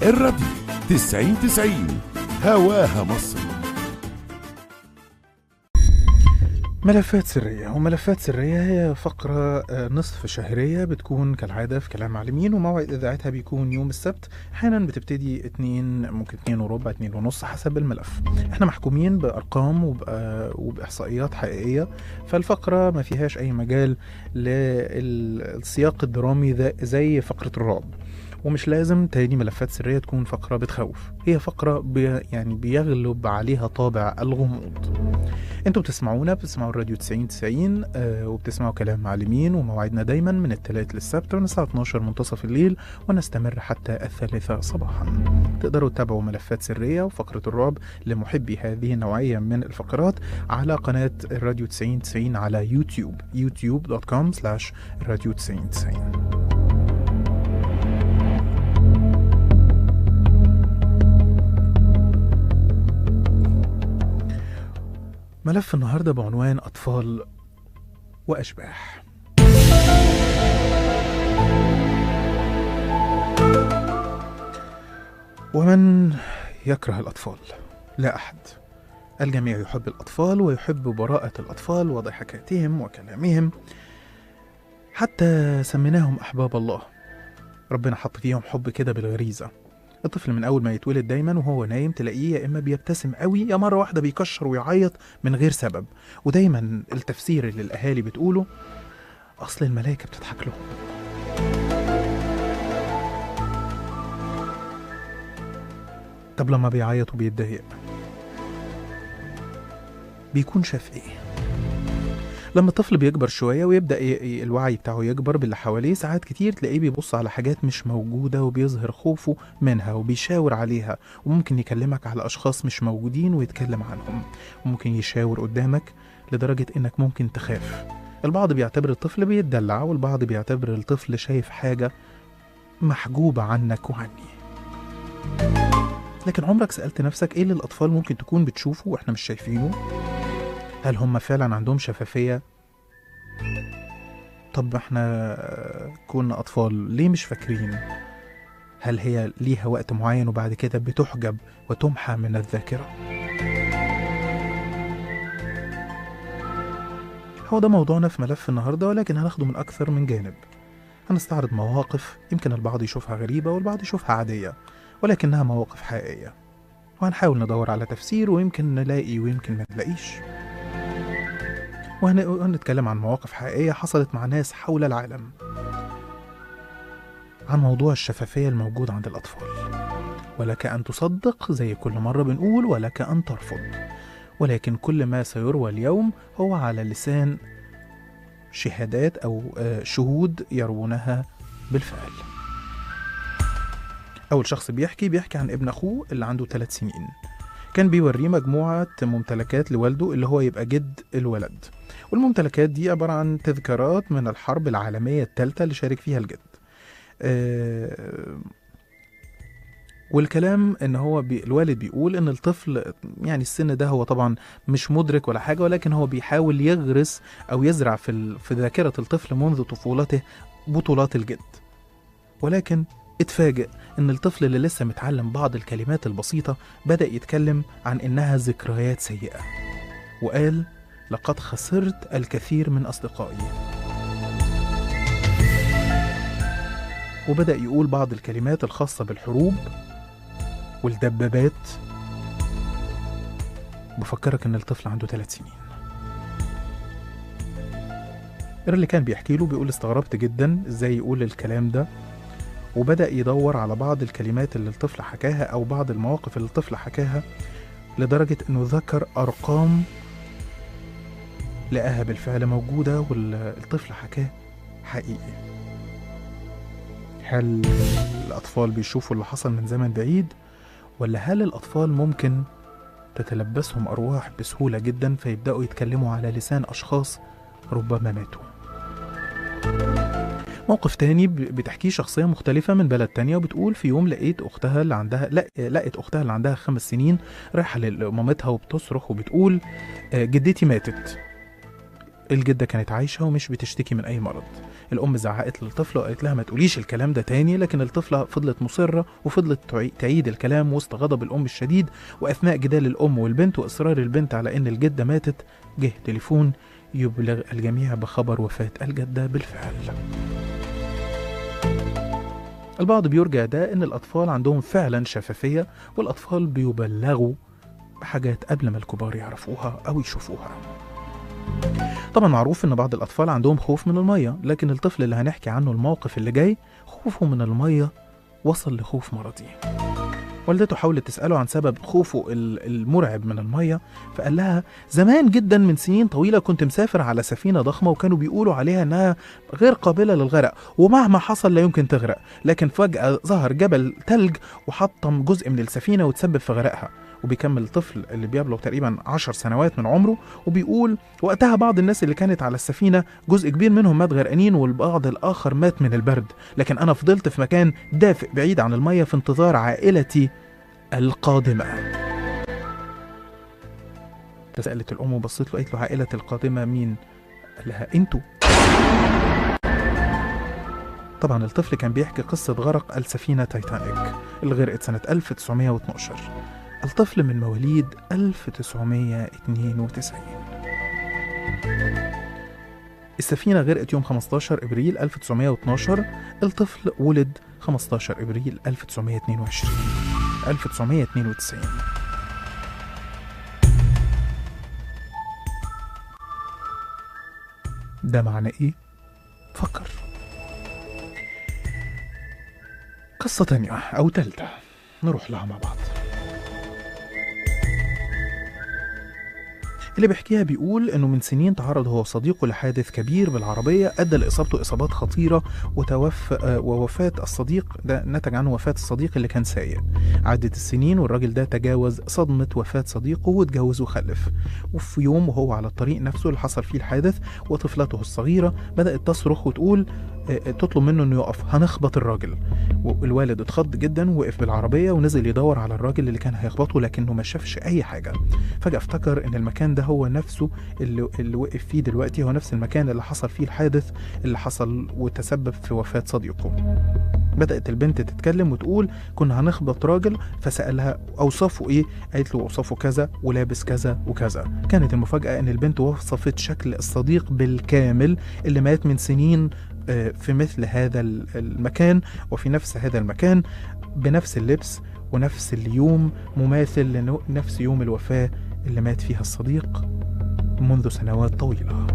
الراديو 90 90 هواها مصر ملفات سرية وملفات سرية هي فقرة آه، نصف شهرية بتكون كالعادة في كلام معلمين وموعد إذاعتها بيكون يوم السبت أحيانا بتبتدي اتنين ممكن اتنين وربع اتنين ونص حسب الملف احنا محكومين بأرقام وبأ- وبإحصائيات حقيقية فالفقرة ما فيهاش أي مجال للسياق الدرامي ذا- زي فقرة الرعب ومش لازم تاني ملفات سرية تكون فقرة بتخوف هي فقرة بي يعني بيغلب عليها طابع الغموض انتوا بتسمعونا بتسمعوا الراديو 90 90 آه وبتسمعوا كلام معلمين ومواعيدنا دايما من الثلاث للسبت من الساعة 12 منتصف الليل ونستمر حتى الثالثة صباحا تقدروا تتابعوا ملفات سرية وفقرة الرعب لمحبي هذه النوعية من الفقرات على قناة الراديو 90 90 على يوتيوب youtube.com slash الراديو 90 90 ملف النهارده بعنوان أطفال وأشباح ومن يكره الأطفال؟ لا أحد الجميع يحب الأطفال ويحب براءة الأطفال وضحكاتهم وكلامهم حتى سميناهم أحباب الله ربنا حط فيهم حب كده بالغريزة الطفل من أول ما يتولد دايما وهو نايم تلاقيه يا إما بيبتسم قوي يا مرة واحدة بيكشر ويعيط من غير سبب ودايما التفسير اللي الأهالي بتقوله أصل الملائكة بتضحك لهم طب لما بيعيط وبيتضايق بيكون شاف ايه لما الطفل بيكبر شوية ويبدأ ي- ي- الوعي بتاعه يكبر باللي حواليه ساعات كتير تلاقيه بيبص على حاجات مش موجودة وبيظهر خوفه منها وبيشاور عليها وممكن يكلمك على أشخاص مش موجودين ويتكلم عنهم وممكن يشاور قدامك لدرجة إنك ممكن تخاف البعض بيعتبر الطفل بيتدلع والبعض بيعتبر الطفل شايف حاجة محجوبة عنك وعني لكن عمرك سألت نفسك إيه اللي الأطفال ممكن تكون بتشوفه وإحنا مش شايفينه؟ هل هم فعلا عندهم شفافية؟ طب احنا كنا أطفال ليه مش فاكرين؟ هل هي ليها وقت معين وبعد كده بتحجب وتمحى من الذاكرة؟ هو ده موضوعنا في ملف النهاردة ولكن هناخده من أكثر من جانب هنستعرض مواقف يمكن البعض يشوفها غريبة والبعض يشوفها عادية ولكنها مواقف حقيقية وهنحاول ندور على تفسير ويمكن نلاقي ويمكن ما نلاقيش وهن- وهنتكلم عن مواقف حقيقية حصلت مع ناس حول العالم عن موضوع الشفافية الموجود عند الأطفال ولك أن تصدق زي كل مرة بنقول ولك أن ترفض ولكن كل ما سيروى اليوم هو على لسان شهادات أو آه، شهود يروونها بالفعل أول شخص بيحكي بيحكي عن ابن أخوه اللي عنده ثلاث سنين كان بيوريه مجموعة ممتلكات لوالده اللي هو يبقى جد الولد والممتلكات دي عبارة عن تذكارات من الحرب العالمية الثالثة اللي شارك فيها الجد آه، والكلام ان هو بي الوالد بيقول ان الطفل يعني السن ده هو طبعا مش مدرك ولا حاجه ولكن هو بيحاول يغرس او يزرع في ال- في ذاكره الطفل منذ طفولته بطولات الجد ولكن اتفاجئ ان الطفل اللي لسه متعلم بعض الكلمات البسيطه بدا يتكلم عن انها ذكريات سيئه وقال لقد خسرت الكثير من اصدقائي وبدا يقول بعض الكلمات الخاصه بالحروب والدبابات بفكرك ان الطفل عنده ثلاث سنين اللي كان بيحكي له بيقول استغربت جدا ازاي يقول الكلام ده وبدأ يدور على بعض الكلمات اللي الطفل حكاها أو بعض المواقف اللي الطفل حكاها لدرجة إنه ذكر أرقام لقاها بالفعل موجودة والطفل حكاه حقيقي هل الأطفال بيشوفوا اللي حصل من زمن بعيد ولا هل الأطفال ممكن تتلبسهم أرواح بسهولة جدا فيبدأوا يتكلموا على لسان أشخاص ربما ماتوا موقف تاني ب- بتحكيه شخصية مختلفة من بلد تانية وبتقول في يوم لقيت أختها اللي عندها لا لقيت أختها اللي عندها خمس سنين رايحة لمامتها وبتصرخ وبتقول آه، جدتي ماتت الجدة كانت عايشة ومش بتشتكي من أي مرض الام زعقت للطفله وقالت لها ما تقوليش الكلام ده تاني لكن الطفله فضلت مصره وفضلت تعي- تعيد الكلام وسط غضب الام الشديد واثناء جدال الام والبنت واصرار البنت على ان الجده ماتت جه تليفون يبلغ الجميع بخبر وفاه الجده بالفعل البعض بيرجع ده ان الاطفال عندهم فعلا شفافيه والاطفال بيبلغوا بحاجات قبل ما الكبار يعرفوها او يشوفوها طبعا معروف ان بعض الاطفال عندهم خوف من الميه لكن الطفل اللي هنحكي عنه الموقف اللي جاي خوفه من الميه وصل لخوف مرضي والدته حاولت تسأله عن سبب خوفه ال- المرعب من المية فقال لها زمان جدا من سنين طويلة كنت مسافر على سفينة ضخمة وكانوا بيقولوا عليها انها غير قابلة للغرق ومهما حصل لا يمكن تغرق لكن فجأة ظهر جبل تلج وحطم جزء من السفينة وتسبب في غرقها وبيكمل الطفل اللي بيبلغ تقريبا عشر سنوات من عمره وبيقول وقتها بعض الناس اللي كانت على السفينة جزء كبير منهم مات غرقانين والبعض الآخر مات من البرد لكن أنا فضلت في مكان دافئ بعيد عن المية في انتظار عائلتي القادمة سألت الأم وبصت له قالت له عائلة القادمة مين؟ قال لها أنتوا طبعا الطفل كان بيحكي قصة غرق السفينة تايتانيك اللي غرقت سنة 1912 الطفل من مواليد 1992 السفينة غرقت يوم 15 إبريل 1912 الطفل ولد 15 إبريل 1922 1992 ده معنى إيه؟ فكر قصة تانية أو تالتة نروح لها مع بعض اللي بيحكيها بيقول انه من سنين تعرض هو وصديقه لحادث كبير بالعربيه ادى لاصابته اصابات خطيره وتوفى آه، ووفاه الصديق ده نتج عنه وفاه الصديق اللي كان سايق عدت السنين والراجل ده تجاوز صدمه وفاه صديقه واتجوز وخلف وفي يوم وهو على الطريق نفسه اللي حصل فيه الحادث وطفلته الصغيره بدات تصرخ وتقول آه، آه، تطلب منه انه يقف هنخبط الراجل والوالد اتخض جدا وقف بالعربيه ونزل يدور على الراجل اللي كان هيخبطه لكنه ما شافش اي حاجه فجاه افتكر ان المكان ده هو نفسه اللي, اللي وقف فيه دلوقتي هو نفس المكان اللي حصل فيه الحادث اللي حصل وتسبب في وفاه صديقه بدأت البنت تتكلم وتقول كنا هنخبط راجل فسألها أوصافه إيه؟ قالت له أوصافه كذا ولابس كذا وكذا كانت المفاجأة إن البنت وصفت شكل الصديق بالكامل اللي مات من سنين آه، في مثل هذا ال- المكان وفي نفس هذا المكان بنفس اللبس ونفس اليوم مماثل لنفس يوم الوفاة اللي مات فيها الصديق منذ سنوات طويلة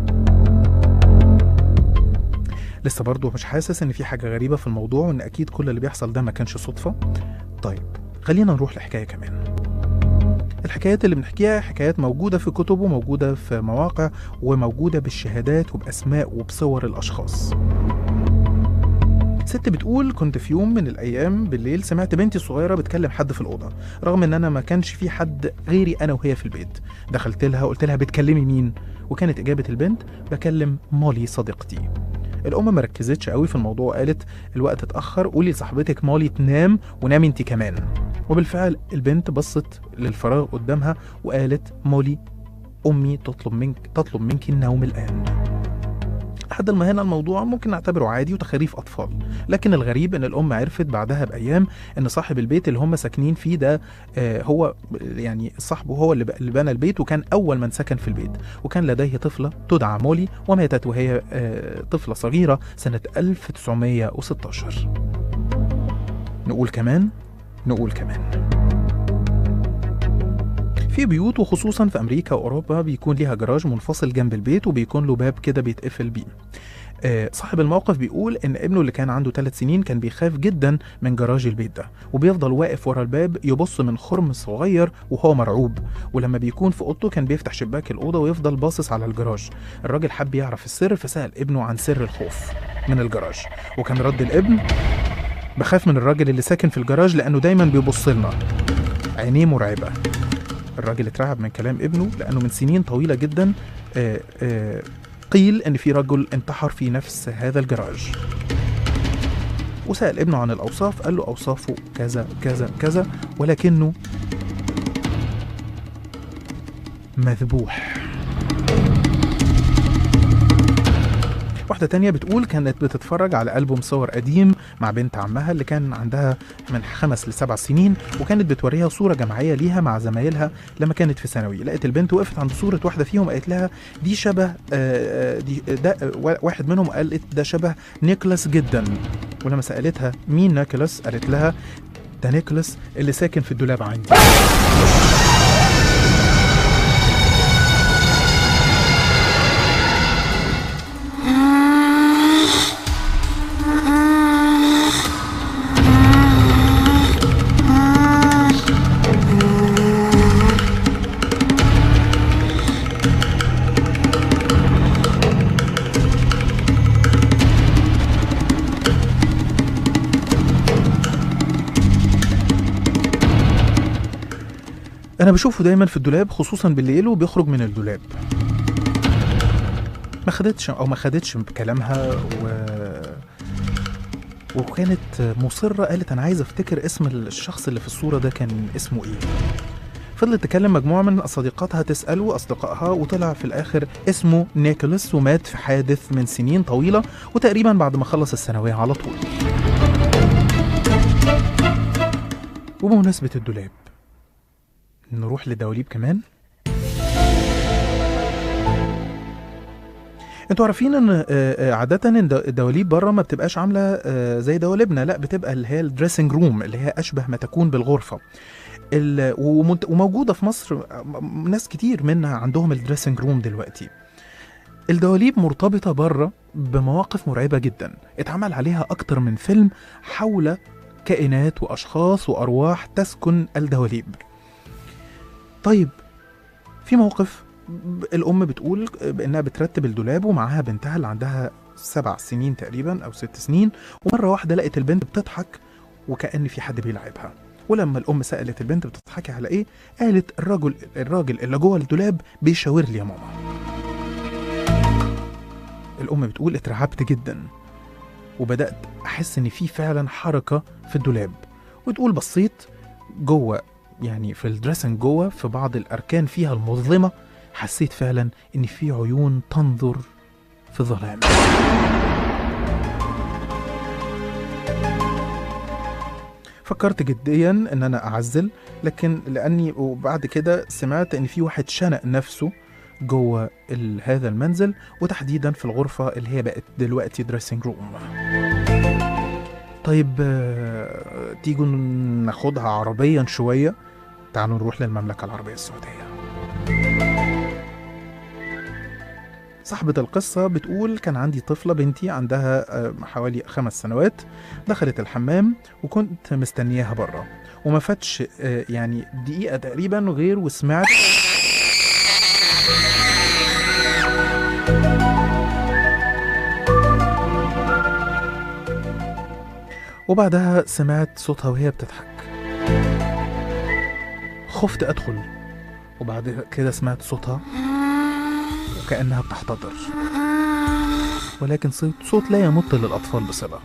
لسه برضه مش حاسس ان في حاجة غريبة في الموضوع وان اكيد كل اللي بيحصل ده ما كانش صدفة طيب خلينا نروح لحكاية كمان الحكايات اللي بنحكيها حكايات موجودة في كتب وموجودة في مواقع وموجودة بالشهادات وبأسماء وبصور الأشخاص ست بتقول كنت في يوم من الأيام بالليل سمعت بنتي الصغيرة بتكلم حد في الأوضة رغم إن أنا ما كانش في حد غيري أنا وهي في البيت دخلت لها قلت لها بتكلمي مين وكانت إجابة البنت بكلم مولي صديقتي الأم ما ركزتش قوي في الموضوع وقالت الوقت اتأخر قولي لصاحبتك مولي تنام ونامي انت كمان وبالفعل البنت بصت للفراغ قدامها وقالت مولي أمي تطلب منك تطلب منك النوم الآن لحد ما هنا الموضوع ممكن نعتبره عادي وتخاريف أطفال لكن الغريب إن الأم عرفت بعدها بأيام إن صاحب البيت اللي هم ساكنين فيه ده آه، هو يعني صاحبه هو اللي ب- اللي بنى البيت وكان أول من سكن في البيت وكان لديه طفلة تدعى مولي وماتت وهي آه، طفلة صغيرة سنة 1916 نقول كمان نقول كمان في بيوت وخصوصا في امريكا واوروبا بيكون ليها جراج منفصل جنب البيت وبيكون له باب كده بيتقفل بيه آه، صاحب الموقف بيقول ان ابنه اللي كان عنده ثلاث سنين كان بيخاف جدا من جراج البيت ده وبيفضل واقف ورا الباب يبص من خرم صغير وهو مرعوب ولما بيكون في اوضته كان بيفتح شباك الاوضه ويفضل باصص على الجراج الراجل حب يعرف السر فسال ابنه عن سر الخوف من الجراج وكان رد الابن بخاف من الراجل اللي ساكن في الجراج لانه دايما بيبص لنا عينيه مرعبه الراجل اترعب من كلام ابنه لانه من سنين طويله جدا آه، آه، قيل ان في رجل انتحر في نفس هذا الجراج وسأل ابنه عن الأوصاف قال له أوصافه كذا كذا كذا ولكنه مذبوح واحدة تانية بتقول كانت بتتفرج على ألبوم صور قديم مع بنت عمها اللي كان عندها من خمس لسبع سنين وكانت بتوريها صورة جماعية ليها مع زمايلها لما كانت في ثانوي لقيت البنت وقفت عند صورة واحدة فيهم قالت لها دي شبه آه، آه، دي ده آه، واحد منهم قالت ده شبه نيكولاس جدا ولما سألتها مين نيكولاس قالت لها ده نيكولاس اللي ساكن في الدولاب عندي انا بشوفه دايما في الدولاب خصوصا بالليل وبيخرج من الدولاب ما خدتش او ما خدتش بكلامها و وكانت مصرة قالت أنا عايزة أفتكر اسم الشخص اللي في الصورة ده كان اسمه إيه فضلت تكلم مجموعة من صديقاتها تسأله أصدقائها وطلع في الآخر اسمه نيكولاس ومات في حادث من سنين طويلة وتقريبا بعد ما خلص الثانوية على طول وبمناسبة الدولاب نروح لدواليب كمان انتوا عارفين ان آه، آه، عادة الد- الدواليب بره ما بتبقاش عاملة آه، زي دواليبنا لا بتبقى اللي هي الدريسنج روم اللي هي اشبه ما تكون بالغرفة ال- ومنت- وموجودة في مصر آه، م- ناس كتير منها عندهم الدريسنج روم دلوقتي الدواليب مرتبطة بره بمواقف مرعبة جدا اتعمل عليها أكتر من فيلم حول كائنات وأشخاص وأرواح تسكن الدواليب طيب في موقف ب- الأم بتقول بإنها بترتب الدولاب ومعاها بنتها اللي عندها سبع سنين تقريبا أو ست سنين ومرة واحدة لقت البنت بتضحك وكأن في حد بيلعبها ولما الأم سألت البنت بتضحكي على إيه قالت الرجل الراجل اللي جوه الدولاب بيشاور لي يا ماما الأم بتقول اترعبت جدا وبدأت أحس إن في فعلا حركة في الدولاب وتقول بصيت جوه يعني في الدريسنج جوه في بعض الأركان فيها المظلمة حسيت فعلا إن في عيون تنظر في الظلام فكرت جديا ان انا اعزل لكن لاني وبعد كده سمعت ان في واحد شنق نفسه جوه ال- هذا المنزل وتحديدا في الغرفه اللي هي بقت دلوقتي دريسنج روم طيب آه، تيجوا ناخدها عربيا شويه تعالوا نروح للمملكه العربيه السعوديه صاحبة القصة بتقول كان عندي طفلة بنتي عندها آه، حوالي خمس سنوات دخلت الحمام وكنت مستنياها بره وما فاتش آه، يعني دقيقة تقريبا غير وسمعت وبعدها سمعت صوتها وهي بتضحك خفت أدخل وبعد كده سمعت صوتها وكأنها بتحتضر ولكن صوت صوت لا يمت للأطفال بصلة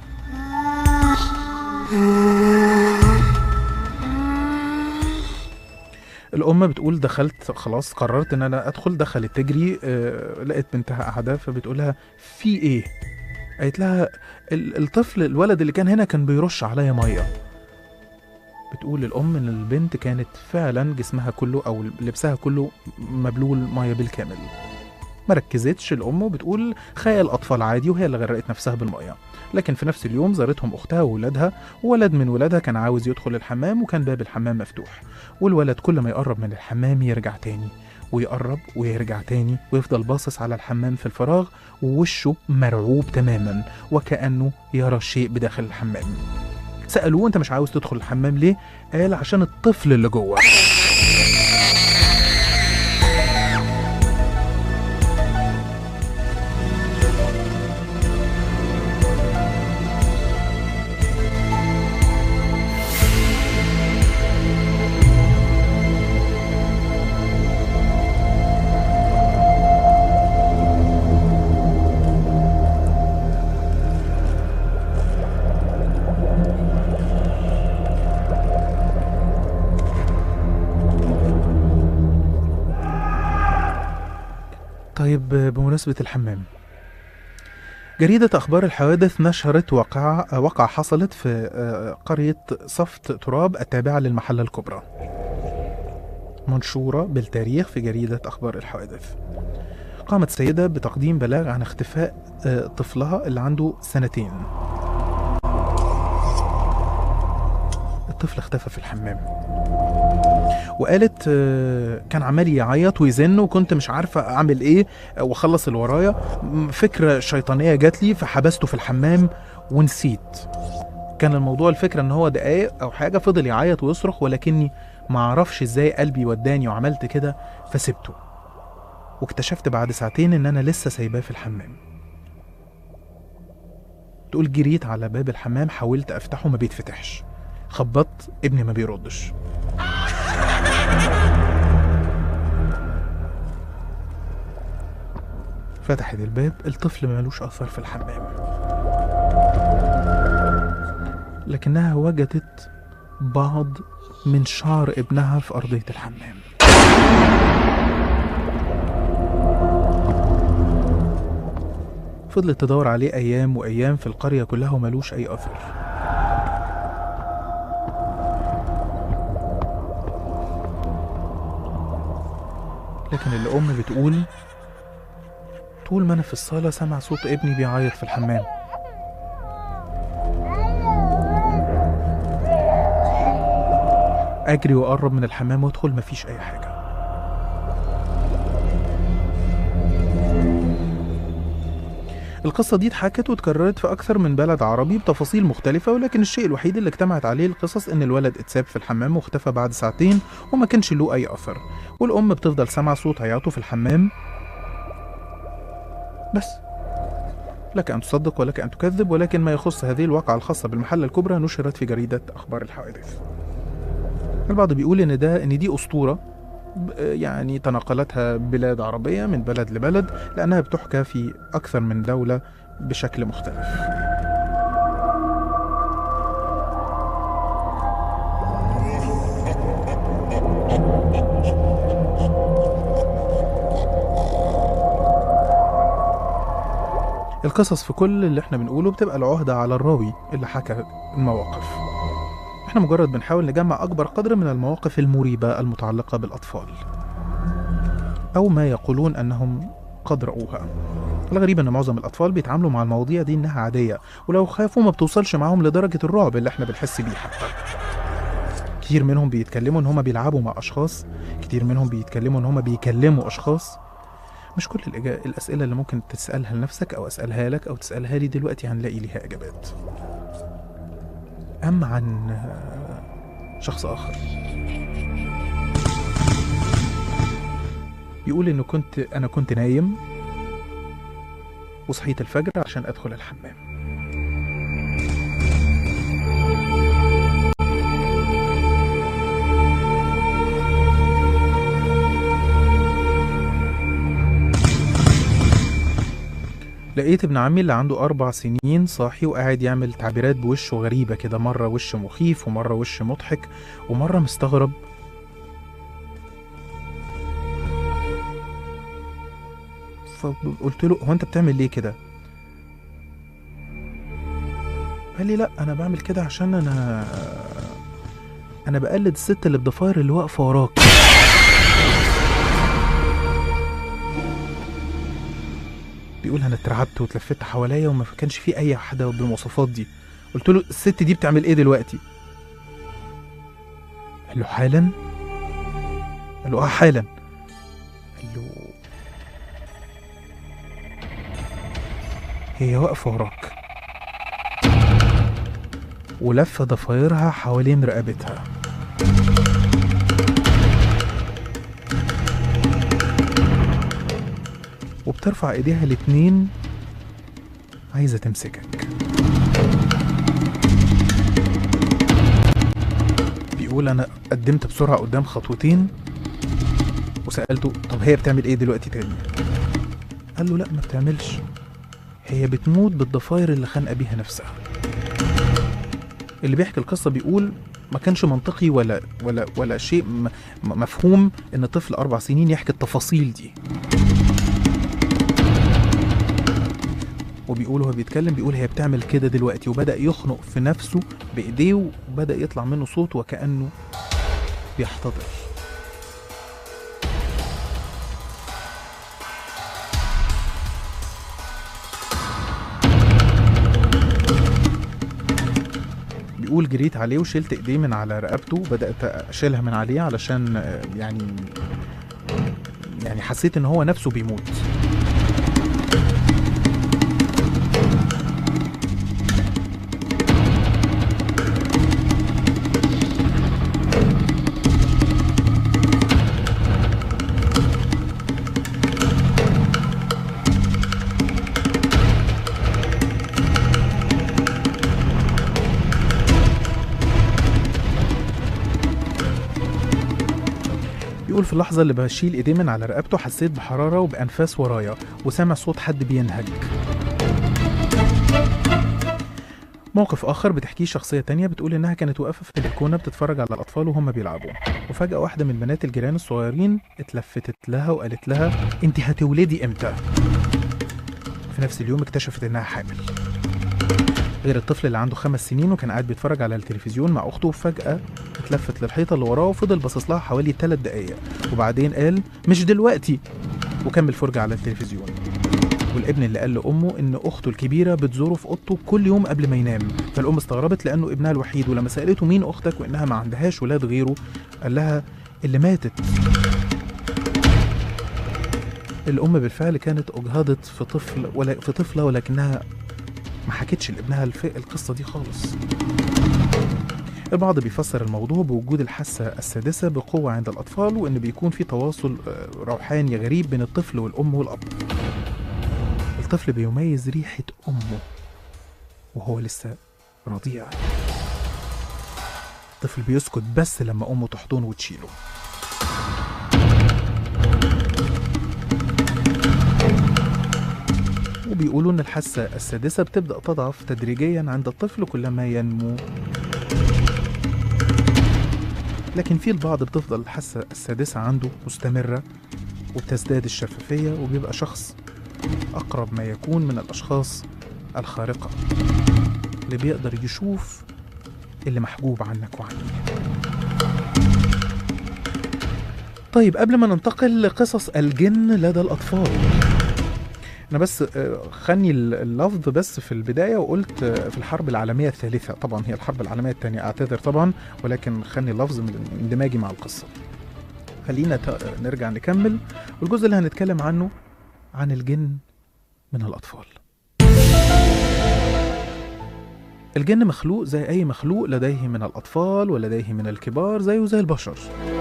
الأم بتقول دخلت خلاص قررت إن أنا أدخل دخلت تجري آه، لقيت بنتها قاعدة فبتقولها في إيه؟ قالت لها "ال- الطفل الولد اللي كان هنا كان بيرش عليا مية بتقول الأم إن البنت كانت فعلا جسمها كله أو لبسها كله مبلول مية بالكامل ما ركزتش الأم وبتقول خيال أطفال عادي وهي اللي غرقت نفسها بالمية لكن في نفس اليوم زارتهم أختها وولادها وولد من ولادها كان عاوز يدخل الحمام وكان باب الحمام مفتوح والولد كل ما يقرب من الحمام يرجع تاني ويقرب ويرجع تاني ويفضل باصص على الحمام في الفراغ ووشه مرعوب تماما وكأنه يرى شيء بداخل الحمام سألوه أنت مش عاوز تدخل الحمام ليه؟ قال عشان الطفل اللي جوه طيب بمناسبة الحمام جريدة أخبار الحوادث نشرت واقعة واقعة حصلت في آه، قرية صفت تراب التابعة للمحلة الكبرى منشورة بالتاريخ في جريدة أخبار الحوادث قامت سيدة بتقديم بلاغ عن اختفاء آه، طفلها اللي عنده سنتين الطفل اختفى في الحمام وقالت آه، كان عمال يعيط ويزن وكنت مش عارفه اعمل ايه آه، واخلص اللي ورايا م- فكره شيطانيه جات لي فحبسته في الحمام ونسيت كان الموضوع الفكره ان هو دقايق او حاجه فضل يعيط ويصرخ ولكني ما اعرفش ازاي قلبي وداني وعملت كده فسبته واكتشفت بعد ساعتين ان انا لسه سايباه في الحمام تقول جريت على باب الحمام حاولت افتحه ما بيتفتحش خبطت ابني ما بيردش فتحت الباب الطفل مالوش أثر في الحمام لكنها وجدت بعض من شعر ابنها في أرضية الحمام فضلت تدور عليه أيام وأيام في القرية كلها وملوش أي أثر لكن الأم بتقول طول ما أنا في الصالة سمع صوت ابني بيعيط في الحمام أجري وأقرب من الحمام وأدخل مفيش أي حاجة القصة دي اتحكت واتكررت في أكثر من بلد عربي بتفاصيل مختلفة ولكن الشيء الوحيد اللي اجتمعت عليه القصص إن الولد اتساب في الحمام واختفى بعد ساعتين وما كانش له أي أثر والأم بتفضل سامعة صوت عياطه في الحمام بس لك أن تصدق ولك أن تكذب ولكن ما يخص هذه الواقعة الخاصة بالمحلة الكبرى نشرت في جريدة أخبار الحوادث البعض بيقول إن ده إن دي أسطورة ب- يعني تناقلتها بلاد عربية من بلد لبلد لأنها بتحكى في أكثر من دولة بشكل مختلف القصص في كل اللي احنا بنقوله بتبقى العهدة على الراوي اللي حكى المواقف احنا مجرد بنحاول نجمع أكبر قدر من المواقف المريبة المتعلقة بالأطفال أو ما يقولون أنهم قد رأوها الغريب ان معظم الاطفال بيتعاملوا مع المواضيع دي انها عاديه ولو خافوا ما بتوصلش معاهم لدرجه الرعب اللي احنا بنحس بيه حتى كتير منهم بيتكلموا ان هم بيلعبوا مع اشخاص كتير منهم بيتكلموا ان هم بيكلموا اشخاص مش كل الإجا... الاسئله اللي ممكن تسالها لنفسك او اسالها لك او تسالها لي دلوقتي هنلاقي ليها اجابات اما عن آه، شخص اخر يقول انه كنت انا كنت نايم وصحيت الفجر عشان ادخل الحمام لقيت ابن عمي اللي عنده أربع سنين صاحي وقاعد يعمل تعبيرات بوشه غريبة كده مرة وش مخيف ومرة وش مضحك ومرة مستغرب فقلت له هو انت بتعمل ليه كده قال لي لا انا بعمل كده عشان انا انا بقلد الست اللي بضفاير اللي واقفه وراك بيقول انا اترعبت واتلفت حواليا وما كانش في اي حدا بالمواصفات دي قلت له الست دي بتعمل ايه دلوقتي قال له حالا قال له اه حالا قال له هي واقفة وراك ولفة ضفايرها حوالين رقبتها وبترفع ايديها الاتنين عايزة تمسكك بيقول انا قدمت بسرعة قدام خطوتين وسألته طب هي بتعمل ايه دلوقتي تاني قال له لا ما بتعملش هي بتموت بالضفاير اللي خانقه بيها نفسها اللي بيحكي القصه بيقول ما كانش منطقي ولا ولا ولا شيء م- م- مفهوم ان طفل اربع سنين يحكي التفاصيل دي وبيقول هو بيتكلم بيقول هي بتعمل كده دلوقتي وبدأ يخنق في نفسه بإيديه وبدأ يطلع منه صوت وكأنه بيحتضر بيقول جريت عليه وشلت ايديه من على رقبته وبدأت اشيلها من عليه علشان آه، يعني يعني حسيت ان هو نفسه بيموت بيقول في اللحظة اللي بشيل ايديه من على رقبته حسيت بحرارة وبأنفاس ورايا وسامع صوت حد بينهج موقف آخر بتحكيه شخصية تانية بتقول إنها كانت واقفة في البلكونة بتتفرج على الأطفال وهم بيلعبوا وفجأة واحدة من بنات الجيران الصغيرين اتلفتت لها وقالت لها أنت هتولدي إمتى؟ في نفس اليوم اكتشفت إنها حامل غير الطفل اللي عنده خمس سنين وكان قاعد بيتفرج على التلفزيون مع أخته وفجأة اتلفت للحيطة اللي وراه وفضل باصص لها حوالي ثلاث دقايق وبعدين قال مش دلوقتي وكمل فرجة على التلفزيون والابن اللي قال لأمه إن أخته الكبيرة بتزوره في أوضته كل يوم قبل ما ينام فالأم استغربت لأنه ابنها الوحيد ولما سألته مين أختك وإنها ما عندهاش ولاد غيره قال لها اللي ماتت الأم بالفعل كانت أجهضت في طفل ولا في طفلة ولكنها ما حكتش لابنها الف... القصة دي خالص البعض بيفسر الموضوع بوجود الحاسة السادسة بقوة عند الأطفال وإن بيكون في تواصل آه، روحاني غريب بين الطفل والأم والأب الطفل بيميز ريحة أمه وهو لسه رضيع الطفل بيسكت بس لما أمه تحضنه وتشيله وبيقولوا إن الحاسة السادسة بتبدأ تضعف تدريجيا عند الطفل كلما ينمو لكن في البعض بتفضل الحاسة السادسة عنده مستمرة وبتزداد الشفافية وبيبقى شخص أقرب ما يكون من الأشخاص الخارقة اللي بيقدر يشوف اللي محجوب عنك وعني طيب قبل ما ننتقل لقصص الجن لدى الأطفال أنا بس آه، خني اللفظ بس في البداية وقلت آه، في الحرب العالمية الثالثة طبعا هي الحرب العالمية الثانية أعتذر طبعا ولكن خني اللفظ من اندماجي مع القصة خلينا ت- نرجع نكمل والجزء اللي هنتكلم عنه عن الجن من الأطفال الجن مخلوق زي أي مخلوق لديه من الأطفال ولديه من الكبار زيه زي البشر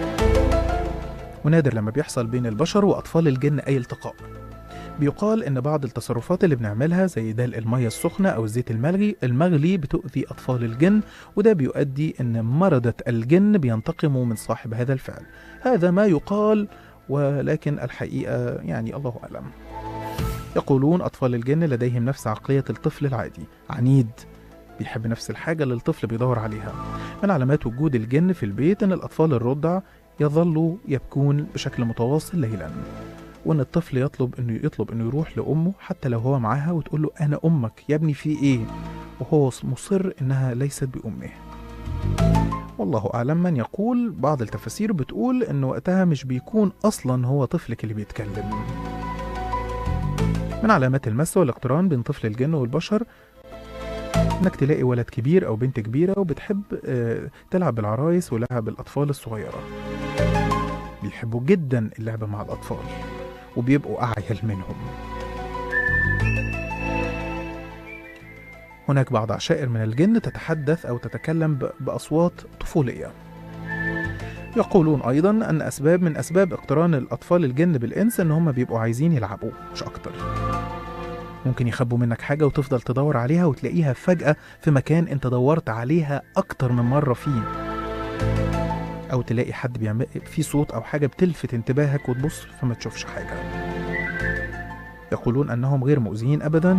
ونادر لما بيحصل بين البشر وأطفال الجن أي التقاء بيقال إن بعض التصرفات اللي بنعملها زي دلق المية السخنة أو الزيت الملغي المغلي بتؤذي أطفال الجن وده بيؤدي إن مردة الجن بينتقموا من صاحب هذا الفعل هذا ما يقال ولكن الحقيقة يعني الله أعلم يقولون أطفال الجن لديهم نفس عقلية الطفل العادي عنيد بيحب نفس الحاجة اللي الطفل بيدور عليها من علامات وجود الجن في البيت إن الأطفال الرضع يظلوا يبكون بشكل متواصل ليلا وإن الطفل يطلب إنه يطلب إنه يروح لأمه حتى لو هو معاها وتقول له أنا أمك يا ابني في إيه وهو مصر إنها ليست بأمه والله أعلم من يقول بعض التفاسير بتقول إن وقتها مش بيكون أصلا هو طفلك اللي بيتكلم من علامات المس والاقتران بين طفل الجن والبشر انك تلاقي ولد كبير او بنت كبيره وبتحب آه، تلعب بالعرايس ولعب الاطفال الصغيره بيحبوا جدا اللعب مع الاطفال وبيبقوا اعيل منهم هناك بعض عشائر من الجن تتحدث او تتكلم ب- باصوات طفوليه يقولون ايضا ان اسباب من اسباب اقتران الاطفال الجن بالانس ان هم بيبقوا عايزين يلعبوا مش اكتر ممكن يخبوا منك حاجة وتفضل تدور عليها وتلاقيها فجأة في مكان انت دورت عليها أكتر من مرة فيه أو تلاقي حد بيعمل في صوت أو حاجة بتلفت انتباهك وتبص فما تشوفش حاجة يقولون أنهم غير مؤذيين أبدا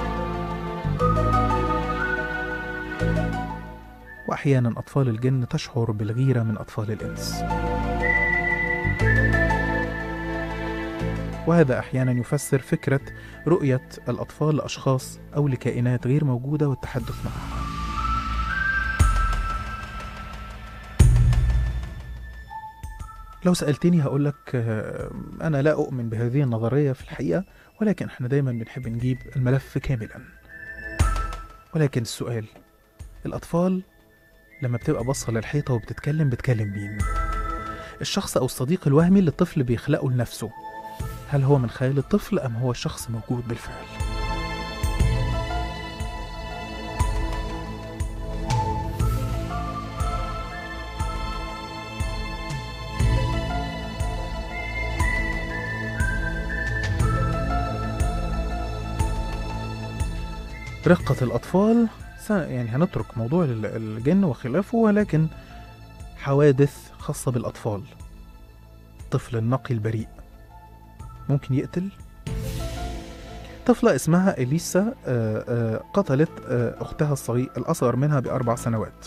وأحيانا أطفال الجن تشعر بالغيرة من أطفال الإنس وهذا أحيانا يفسر فكرة رؤية الأطفال لأشخاص أو لكائنات غير موجودة والتحدث معها لو سألتني هقولك آه، أنا لا أؤمن بهذه النظرية في الحقيقة ولكن احنا دايما بنحب نجيب الملف كاملا ولكن السؤال الأطفال لما بتبقى باصة للحيطة وبتتكلم بتكلم مين؟ الشخص أو الصديق الوهمي اللي الطفل بيخلقه لنفسه هل هو من خيال الطفل أم هو شخص موجود بالفعل؟ رقة الأطفال س- يعني هنترك موضوع ال- الجن وخلافه ولكن حوادث خاصة بالأطفال طفل النقي البريء ممكن يقتل طفلة اسمها إليسا آه، آه، قتلت آه، أختها الصغير الأصغر منها بأربع سنوات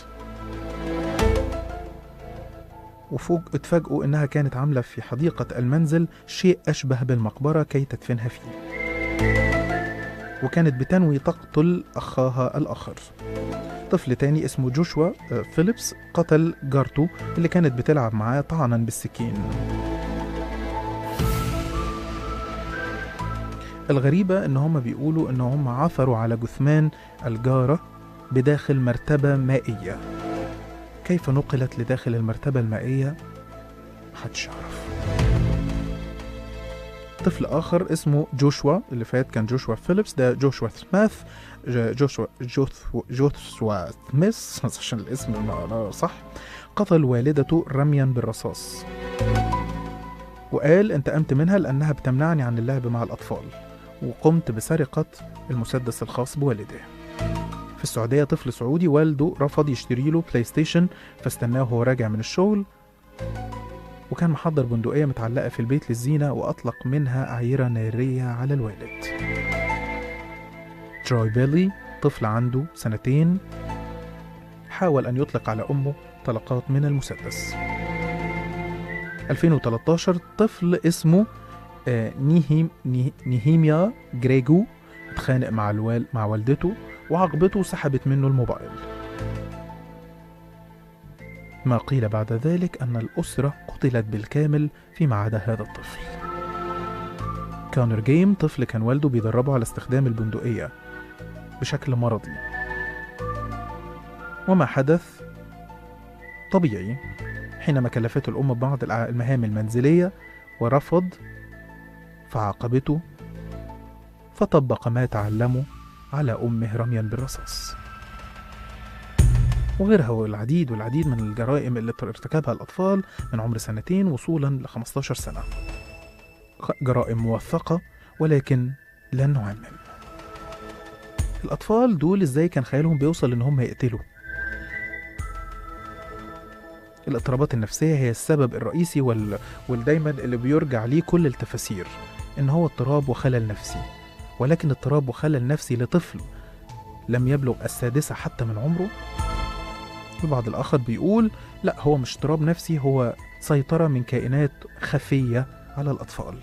وفوق اتفاجئوا إنها كانت عاملة في حديقة المنزل شيء أشبه بالمقبرة كي تدفنها فيه وكانت بتنوي تقتل أخاها الآخر طفل تاني اسمه جوشوا آه، فيليبس قتل جارته اللي كانت بتلعب معاه طعنا بالسكين الغريبة إن هم بيقولوا إن هم عثروا على جثمان الجارة بداخل مرتبة مائية كيف نقلت لداخل المرتبة المائية؟ محدش يعرف طفل آخر اسمه جوشوا اللي فات كان جوشوا فيليبس ده جوشوا سميث ج- جوشوا جوث- جوشوا سميث عشان الاسم ما- صح قتل والدته رميا بالرصاص وقال انتقمت منها لأنها بتمنعني عن اللعب مع الأطفال وقمت بسرقة المسدس الخاص بوالده في السعودية طفل سعودي والده رفض يشتري له بلاي ستيشن فاستناه وهو راجع من الشغل وكان محضر بندقية متعلقة في البيت للزينة وأطلق منها أعيرة نارية على الوالد تروي بيلي طفل عنده سنتين حاول أن يطلق على أمه طلقات من المسدس 2013 طفل اسمه آه، نيهيم نيه- نيهيميا جريجو اتخانق مع الوال مع والدته وعاقبته سحبت منه الموبايل ما قيل بعد ذلك أن الأسرة قتلت بالكامل فيما عدا هذا الطفل كونر جيم طفل كان والده بيدربه على استخدام البندقية بشكل مرضي وما حدث طبيعي حينما كلفته الأم ببعض الع- المهام المنزلية ورفض فعاقبته فطبق ما تعلمه على أمه رميا بالرصاص وغيرها والعديد والعديد من الجرائم اللي ارتكبها الأطفال من عمر سنتين وصولا ل 15 سنة خ- جرائم موثقة ولكن لن نعمم الأطفال دول إزاي كان خيالهم بيوصل إن هم يقتلوا الاضطرابات النفسية هي السبب الرئيسي وال... والدايما اللي بيرجع ليه كل التفاسير إن هو اضطراب وخلل نفسي ولكن اضطراب وخلل نفسي لطفل لم يبلغ السادسة حتى من عمره البعض الآخر بيقول لا هو مش اضطراب نفسي هو سيطرة من كائنات خفية على الأطفال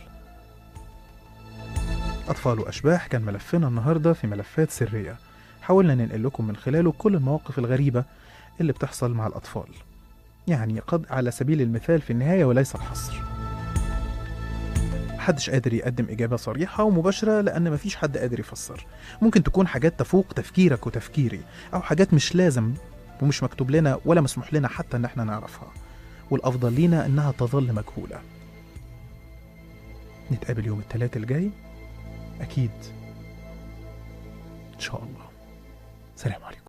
أطفال وأشباح كان ملفنا النهاردة في ملفات سرية حاولنا ننقل لكم من خلاله كل المواقف الغريبة اللي بتحصل مع الأطفال يعني قد على سبيل المثال في النهاية وليس الحصر محدش قادر يقدم إجابة صريحة ومباشرة لأن مفيش حد قادر يفسر ممكن تكون حاجات تفوق تفكيرك وتفكيري أو حاجات مش لازم ومش مكتوب لنا ولا مسموح لنا حتى إن احنا نعرفها والأفضل لينا إنها تظل مجهولة نتقابل يوم الثلاث الجاي أكيد إن شاء الله سلام عليكم